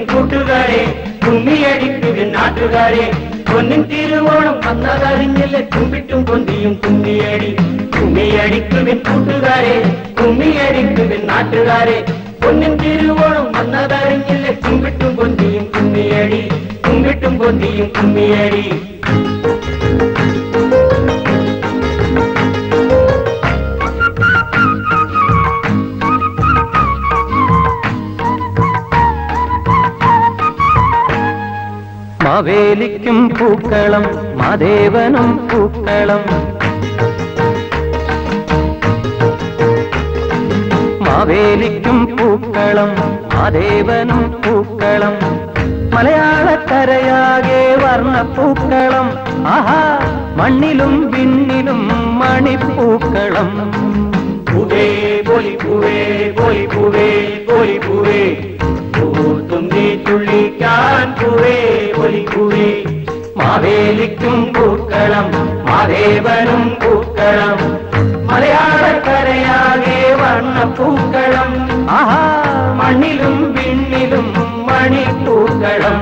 കുമ്മിയടിക്കുവിൻ കൂട്ടുകാരെ കുമ്മിയടിക്കുവിൻ നാട്ടുകാരെ പൊന്നിൻ തിരുവോണം വന്നതറിഞ്ഞില്ല കുമ്പിട്ടും കൊന്തിയും കുമ്മിയടി കുമ്മിയടിക്കുവിൻ കൂട്ടുകാരെ കുമ്മിയടിക്കുവിൻ നാട്ടുകാരെ പൊന്നിൻ തിരുവോണം വന്നതറിഞ്ഞില്ല കുമ്പിട്ടും കൊന്തിയും കുമ്മിയടി കുമ്പിട്ടും കൊന്തിയും കുമ്മിയടി മാവേലിക്കും പൂക്കളം മാദേവനും പൂക്കളം മാവേലിക്കും പൂക്കളം മാദേവനും പൂക്കളം മലയാളക്കരയാകെ വർണ്ണപ്പൂക്കളം ആഹാ മണ്ണിലും വിണ്ണിലും മണിപ്പൂക്കളം പൂവേ പൊലി പൂവേ പൊലി പൂവേ പൊലി പൂവേ പൂത്തുമ്പി തുള്ളിക്കാൻ പൂവേ പൊലി പൂവേ മാവേലിക്കും പൂക്കളം മാദേവനും പൂക്കളം മലയാളക്കരയാകെ വർണ്ണപ്പൂക്കളം ആഹാ മണ്ണിലും വിണ്ണിലും മണിപ്പൂക്കളം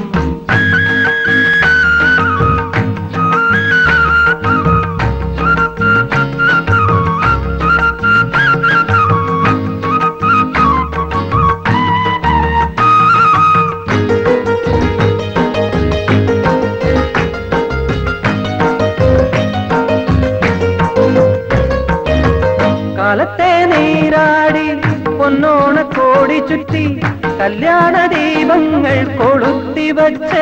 കാലത്തെ നീരാടി പൊന്നോണ കോടി ചുറ്റി കല്യാണ ദീപങ്ങൾ കൊളുത്തി വച്ച്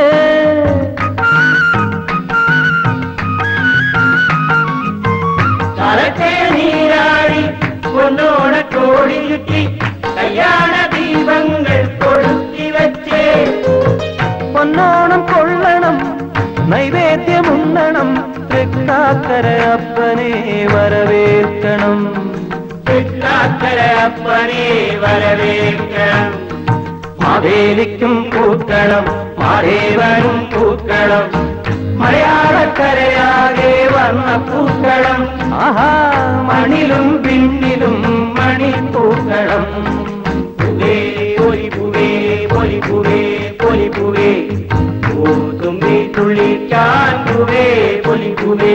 കാലത്തെ നീരാടി പൊന്നോണ കോടി ചുറ്റി കല്യാണ ദീപങ്ങൾ കൊളുത്തി വച്ചേ പൊന്നോണം കൊള്ളണം നൈവേദ്യമുണ്ണണം തൃക്കാക്കര അപ്പനെ വരവേൽക്കണം പിത്താക്കര അപ്പനെ വരവേൽക്കണം മാവേലിക്കും പൂക്കളം മാദേവനും പൂക്കളം മലയാളക്കരയാകെ വർണ്ണ പൂക്കളം ആഹാ മണിലും പിന്നിലും മണിപ്പൂക്കളം പൂവേ പൊലി പൂവേ പൊലി പൂവേ പൊലി പൂവേ പൂത്തുമ്പി തുള്ളിക്കാൻ പൂവേ പൊലി പൂവേ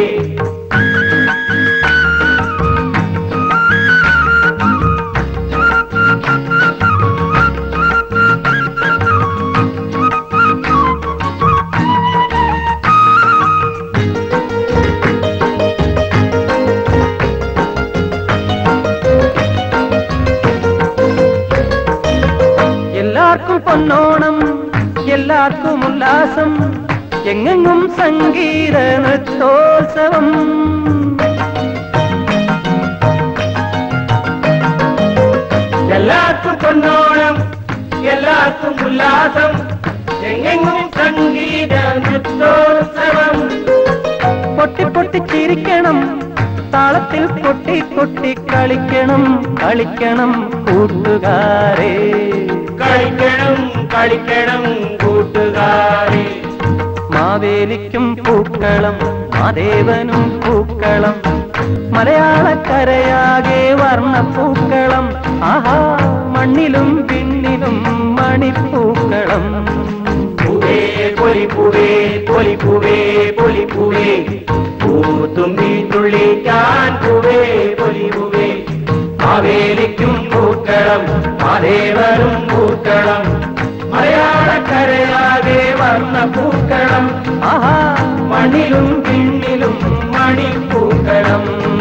എല്ലാവർക്കും പൊന്നോണം എല്ലാവർക്കും ഉല്ലാസം എങ്ങെങ്ങും സംഗീത നൃത്തോത്സവം എല്ലാവർക്കും പൊന്നോണം എല്ലാവർക്കും ഉല്ലാസം എങ്ങെങ്ങും സംഗീത നൃത്തോത്സവം പൊട്ടി പൊട്ടി ചിരിക്കണം താളത്തിൽ കൊട്ടി കൊട്ടി കളിക്കണം കളിക്കണം കൂട്ടുകാരെ കളിക്കണം കളിക്കണം കൂട്ടുകാരെ മാവേലിക്കും പൂക്കളം മാദേവനും പൂക്കളം മലയാളക്കരയാകെ വർണ്ണപ്പൂക്കളം ആഹാ മണ്ണിലും പിന്നിലും മണിപ്പൂക്കളം പൂവേ പൊലി പൂവേ പൊലി പൂവേ പൊലി പൂവേ പൂത്തുമ്പി തുള്ളിക്കാൻ പൂവേ പൊലി പൂവേ മാവേലിക്കും പൂക്കളം മാദേവനും പൂക്കളം മലയാളക്കരയാകെ വർണ്ണ പൂക്കളം ആഹാ മണ്ണിലും പിന്നിലും മണിപ്പൂക്കളം